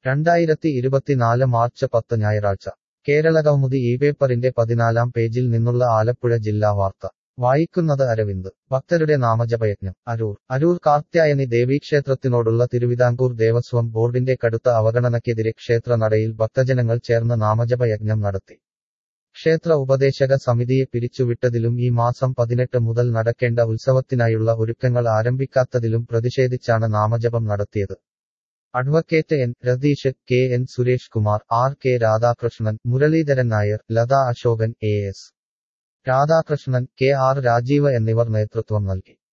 രണ്ടായിരത്തി ഇരുപത്തിനാല് മാർച്ച് പത്ത് ഞായറാഴ്ച കേരളകൗമുദി ഈ പേപ്പറിന്റെ പതിനാലാം പേജിൽ നിന്നുള്ള ആലപ്പുഴ ജില്ലാ വാർത്ത വായിക്കുന്നത് അരവിന്ദ് ഭക്തരുടെ നാമജപയജ്ഞം അരൂർ അരൂർ കാർത്യായനി ദേവീക്ഷേത്രത്തിനോടുള്ള തിരുവിതാംകൂർ ദേവസ്വം ബോർഡിന്റെ കടുത്ത അവഗണനയ്ക്കെതിരെ ക്ഷേത്രനടയിൽ ഭക്തജനങ്ങൾ ചേർന്ന് നാമജപയജ്ഞം നടത്തി ക്ഷേത്ര ഉപദേശക സമിതിയെ പിരിച്ചുവിട്ടതിലും ഈ മാസം പതിനെട്ട് മുതൽ നടക്കേണ്ട ഉത്സവത്തിനായുള്ള ഒരുക്കങ്ങൾ ആരംഭിക്കാത്തതിലും പ്രതിഷേധിച്ചാണ് നാമജപം നടത്തിയത് advocate N Ratheesh K N Suresh Kumar R K Radhakrishnan Muraleedharan Nair Latha Ashokan A S Radhakrishnan K R Rajeev എന്നിവർ നേതൃത്വം നൽകി